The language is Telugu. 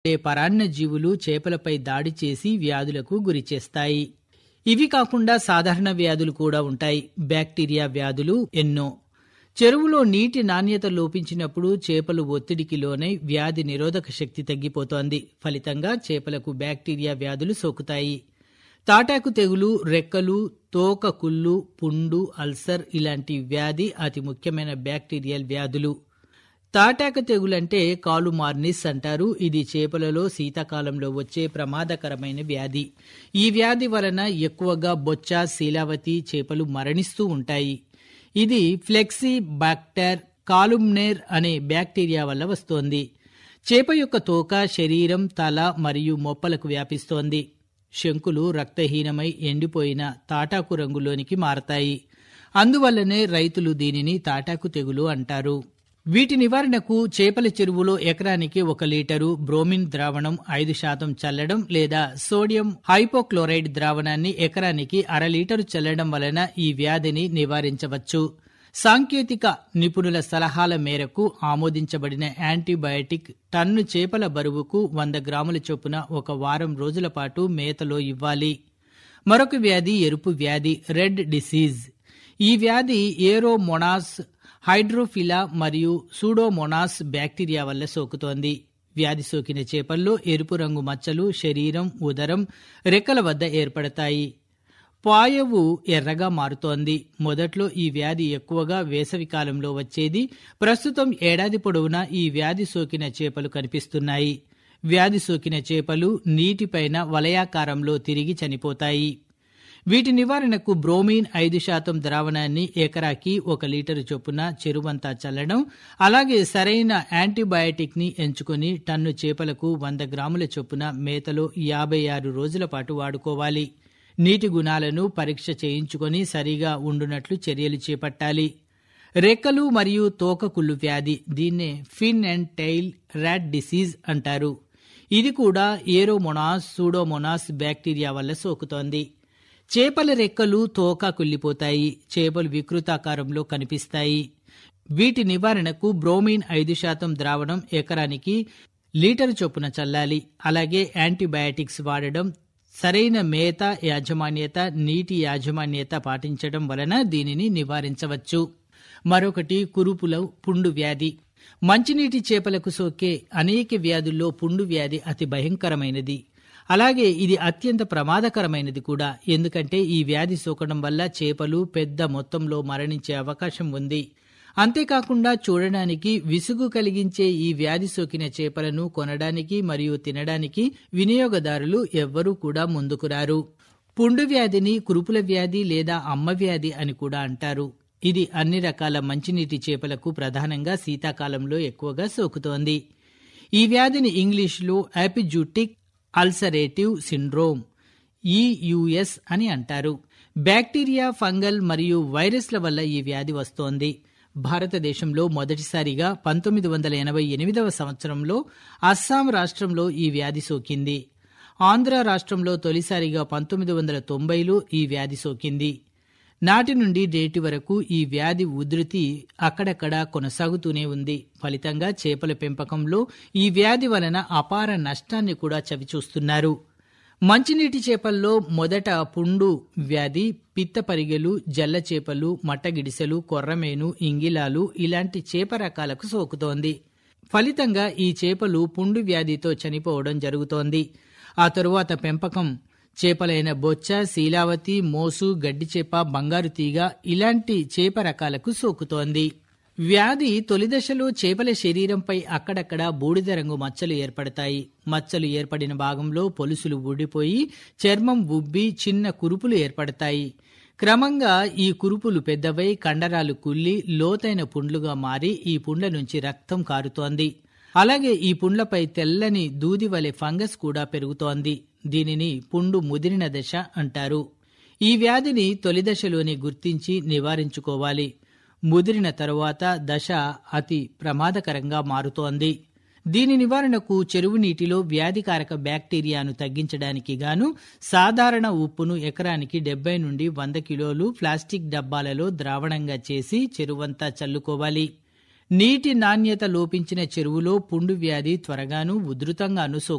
ఉండే పరాన్న జీవులు చేపలపై దాడి చేసి వ్యాధులకు గురిచేస్తాయి ఇవి కాకుండా సాధారణ వ్యాధులు కూడా ఉంటాయి బ్యాక్టీరియా వ్యాధులు ఎన్నో చెరువులో నీటి నాణ్యత లోపించినప్పుడు చేపలు ఒత్తిడికి లోనై వ్యాధి నిరోధక శక్తి తగ్గిపోతోంది ఫలితంగా చేపలకు బ్యాక్టీరియా వ్యాధులు సోకుతాయి తాటాకు తెగులు రెక్కలు తోక కుళ్ళు పుండు అల్సర్ ఇలాంటి వ్యాధి అతి ముఖ్యమైన బ్యాక్టీరియల్ వ్యాధులు తాటాక తెగులంటే కాలు మార్నిస్ అంటారు ఇది చేపలలో శీతాకాలంలో వచ్చే ప్రమాదకరమైన వ్యాధి ఈ వ్యాధి వలన ఎక్కువగా బొచ్చ శీలావతి చేపలు మరణిస్తూ ఉంటాయి ఇది ఫ్లెక్సీ బాక్టర్ కాలుమ్నేర్ అనే బ్యాక్టీరియా వల్ల వస్తోంది చేప యొక్క తోక శరీరం తల మరియు మొప్పలకు వ్యాపిస్తోంది శంకులు రక్తహీనమై ఎండిపోయిన తాటాకు రంగులోనికి మారతాయి అందువల్లనే రైతులు దీనిని తాటాకు తెగులు అంటారు వీటి నివారణకు చేపల చెరువులో ఎకరానికి ఒక లీటరు బ్రోమిన్ ద్రావణం ఐదు శాతం చల్లడం లేదా సోడియం హైపోక్లోరైడ్ ద్రావణాన్ని ఎకరానికి అర లీటరు చల్లడం వలన ఈ వ్యాధిని నివారించవచ్చు సాంకేతిక నిపుణుల సలహాల మేరకు ఆమోదించబడిన యాంటీబయాటిక్ టన్ను చేపల బరువుకు వంద గ్రాముల చొప్పున ఒక వారం రోజుల పాటు మేతలో ఇవ్వాలి మరొక వ్యాధి ఎరుపు వ్యాధి రెడ్ డిసీజ్ ఈ వ్యాధి ఏరోమొనాస్ హైడ్రోఫిలా మరియు సూడోమోనాస్ బ్యాక్టీరియా వల్ల సోకుతోంది వ్యాధి సోకిన చేపల్లో ఎరుపు రంగు మచ్చలు శరీరం ఉదరం రెక్కల వద్ద ఏర్పడతాయి పాయవు ఎర్రగా మారుతోంది మొదట్లో ఈ వ్యాధి ఎక్కువగా వేసవి కాలంలో వచ్చేది ప్రస్తుతం ఏడాది పొడవునా ఈ వ్యాధి సోకిన చేపలు కనిపిస్తున్నాయి వ్యాధి సోకిన చేపలు నీటిపైన వలయాకారంలో తిరిగి చనిపోతాయి వీటి నివారణకు బ్రోమీన్ ఐదు శాతం ద్రావణాన్ని ఎకరాకి ఒక లీటరు చొప్పున చెరువంతా చల్లడం అలాగే సరైన యాంటీబయాటిక్ ని ఎంచుకుని టన్ను చేపలకు వంద గ్రాముల చొప్పున మేతలో యాభై ఆరు రోజుల పాటు వాడుకోవాలి నీటి గుణాలను పరీక్ష చేయించుకొని సరిగా ఉండునట్లు చర్యలు చేపట్టాలి రెక్కలు మరియు తోకకుళ్ళు వ్యాధి దీన్నే fin and tail rot disease అంటారు ఇది కూడా ఏరోమొనాస్ సూడోమొనాస్ బ్యాక్టీరియా వల్ల సోకుతోంది చేపల రెక్కలు తోక కుళ్ళిపోతాయి చేపలు వికృతాకారంలో కనిపిస్తాయి వీటి నివారణకు బ్రోమిన్ ఐదు శాతం ద్రావణం ఎకరానికి లీటరు చొప్పున చల్లాలి అలాగే యాంటీబయాటిక్స్ వాడడం సరైన మేత యాజమాన్యత నీటి యాజమాన్యత పాటించడం వలన దీనిని నివారించవచ్చు మరొకటి కురుపుల పుండు వ్యాధి మంచినీటి చేపలకు సోకే అనేక వ్యాధుల్లో పుండు వ్యాధి అతి భయంకరమైనది అలాగే ఇది అత్యంత ప్రమాదకరమైనది కూడా ఎందుకంటే ఈ వ్యాధి సోకడం వల్ల చేపలు పెద్ద మొత్తంలో మరణించే అవకాశం ఉంది అంతేకాకుండా చూడడానికి విసుగు కలిగించే ఈ వ్యాధి సోకిన చేపలను కొనడానికి మరియు తినడానికి వినియోగదారులు ఎవ్వరూ కూడా ముందుకు రారు పుండు వ్యాధిని కురుపుల వ్యాధి లేదా అమ్మ వ్యాధి అని కూడా అంటారు ఇది అన్ని రకాల మంచినీటి చేపలకు ప్రధానంగా శీతాకాలంలో ఎక్కువగా సోకుతోంది ఈ వ్యాధిని ఇంగ్లీష్లో యాపిజూటిక్ అల్సరేటివ్ సిండ్రోమ్ ఈయుఎస్ అని అంటారు బ్యాక్టీరియా ఫంగల్ మరియు వైరస్ల వల్ల ఈ వ్యాధి వస్తోంది భారతదేశంలో మొదటిసారిగా పంతొమ్మిది వందల ఎనభై ఎనిమిదవ సంవత్సరంలో అస్సాం రాష్ట్రంలో ఈ వ్యాధి సోకింది ఆంధ్ర రాష్ట్రంలో తొలిసారిగా పంతొమ్మిది వందల తొంభైలో ఈ వ్యాధి సోకింది నాటి నుండి నేటి వరకు ఈ వ్యాధి ఉధృతి అక్కడక్కడ కొనసాగుతూనే ఉంది ఫలితంగా చేపల పెంపకంలో ఈ వ్యాధి వలన అపార నష్టాన్ని కూడా చవిచూస్తున్నారు మంచినీటి చేపల్లో మొదట పుండు వ్యాధి పిత్త పరిగెలు జల్ల చేపలు మట్టగిడిసెలు కొర్రమేను ఇంగిలాలు ఇలాంటి చేప రకాలకు సోకుతోంది ఫలితంగా ఈ చేపలు పుండు వ్యాధితో చనిపోవడం జరుగుతోంది ఆ తరువాత పెంపకం చేపలైన బొచ్చ శీలావతి మోసు గడ్డిచేప బంగారు తీగ ఇలాంటి చేప రకాలకు సోకుతోంది వ్యాధి తొలిదశలో చేపల శరీరంపై అక్కడక్కడ బూడిద రంగు మచ్చలు ఏర్పడతాయి మచ్చలు ఏర్పడిన భాగంలో పొలుసులు ఊడిపోయి చర్మం ఉబ్బి చిన్న కురుపులు ఏర్పడతాయి క్రమంగా ఈ కురుపులు పెద్దవై కండరాలు కుల్లి లోతైన పుండ్లుగా మారి ఈ పుండ్ల నుంచి రక్తం కారుతోంది అలాగే ఈ పుండ్లపై తెల్లని దూది వలె ఫంగస్ కూడా పెరుగుతోంది దీనిని పుండు ముదిరిన దశ అంటారు ఈ వ్యాధిని తొలి దశలోనే గుర్తించి నివారించుకోవాలి ముదిరిన తరువాత దశ అతి ప్రమాదకరంగా మారుతోంది దీని నివారణకు చెరువు నీటిలో వ్యాధికారక బ్యాక్టీరియాను తగ్గించడానికి గాను సాధారణ ఉప్పును ఎకరానికి డెబ్బై నుండి వంద కిలోలు ప్లాస్టిక్ డబ్బాలలో ద్రావణంగా చేసి చెరువంతా చల్లుకోవాలి నీటి నాణ్యత లోపించిన చెరువులో పుండు వ్యాధి త్వరగాను ఉధృతంగాను